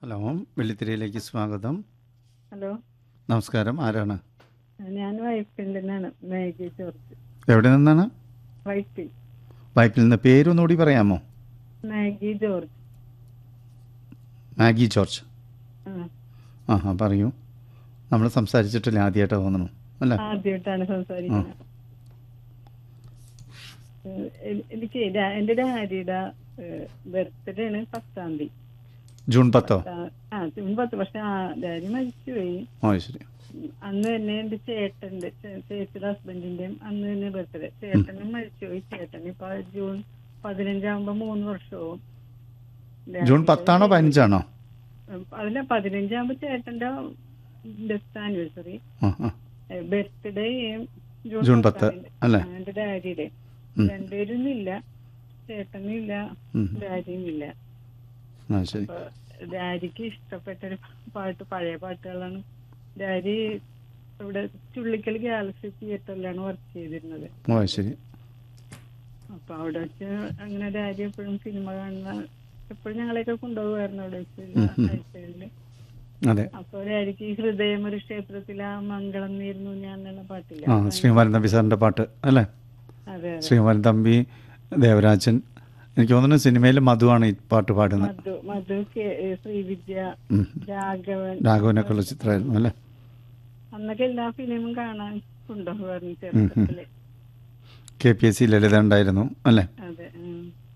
Hello വെള്ളിത്തിരയിലേക്ക് സ്വാഗതം hello നമസ്കാരം ആരാണ് ഞാൻ വൈപ്പിൽ നിന്നാണ് മാഗി ജോർജ് എവിടെ നിന്നാണ് വൈപ്പിൽ വൈപ്പിൽ നിന്ന് പേരൊന്നുകൂടി പറയാമോ മാഗി ജോർജ് മാഗി ജോർജ് ആ ആ ആ പറയൂ നമ്മൾ സംസാരിച്ചിട്ടില്ല ആദ്യമായിട്ട് തോന്നുന്നു അല്ല ആദ്യമായിട്ടാണ് സംസാരിക്കുന്നത് ഏഹ് എ- എനിക്ക് ഡാ- എന്റെ ഡാഡിയുടെ ബർത്ത്ഡേ ആണ് പത്താം തീയതി ജൂൺ പത്തോ ആ, ആ ജൂൺ പത്ത് പക്ഷെ ആ ഡാഡി മരിച്ചുപോയി ഓ ശരി ഉം, അന്ന് തന്നെ എന്റെ ചേട്ടന്റെ ചേ- ചേച്ചിയുടെ ഹസ്ബൻഡിന്റെയും അന്ന് തന്നെ ബർത്ത്ഡേ ചേട്ടനും മരിച്ചുപോയി ചേട്ടൻ ഇപ്പൊ ജൂൺ പതിനഞ്ചാകുമ്പോ മൂന്ന് വർഷവും ജൂൺ പത്താണോ പതിനഞ്ചാണോ അതില്ല പതിനഞ്ചാകുമ്പോ ചേട്ടന്റെ ഡെത്ത് ആനിവേഴ്സറി ആ ആ ബർത്ത്ഡേ ജൂൺ പത്ത്, അല്ലേ? എന്റെ ഡാഡിയുടെ ഉം. രണ്ടുപേരും ഇല്ല ചേട്ടനും ഇല്ല ഉം. ഡാഡിയും ഇല്ല ആ ശരി അപ്പൊ ഡാഡിക്ക് ഇഷ്ടപ്പെട്ട ഒരു പാട്ട് പഴയ പാട്ടുകളാണ് ഡാഡി ഇവിടെ ചുള്ളിക്കൽ ഗാലക്സി തിയേറ്ററിലാണ് വർക്ക് ചെയ്തിരുന്നത് ഓ ശരി അപ്പൊ അവിടെ വെച്ച് അങ്ങനെ ഡാഡി എപ്പോഴും സിനിമ കാണുന്ന എപ്പോഴും ഞങ്ങളെയൊക്കെ കൊണ്ടുപോകുമായിരുന്നു അവിടെ വെച്ച് ഉം, ഉം. ആഴ്ചയില് അതെ അപ്പൊ ഡാഡിക്ക് ഈ ഹൃദയം ഒരു ക്ഷേത്രത്തിൽ ആ മംഗളം നേരുന്നു ഞാൻ എന്നുള്ള പാട്ടില്ല ആ ശ്രീകുമാരൻ തമ്പി സാറിൻ്റെ പാട്ട് അല്ലേ അതെ അതെ ശ്രീകുമാരൻ തമ്പി ദേവരാജൻ എനിക്ക് തോന്നുന്നു സിനിമയിൽ മധുവാണ് ഈ പാട്ട് പാടുന്നത് മധു മധു കെ- ഏ, ശ്രീവിദ്യ ഉം. രാഘവൻ രാഘവനൊക്കെ ഉള്ള ചിത്രമായിരുന്നു അല്ലേ അന്നൊക്കെ എല്ലാ ഫിലിമും കാണാൻ കൊണ്ടുപോകുമായിരുന്നു ചെറുപ്പത്തില് K P S C Lalitha ഉണ്ടായിരുന്നു അല്ലേ അതെ ഉം.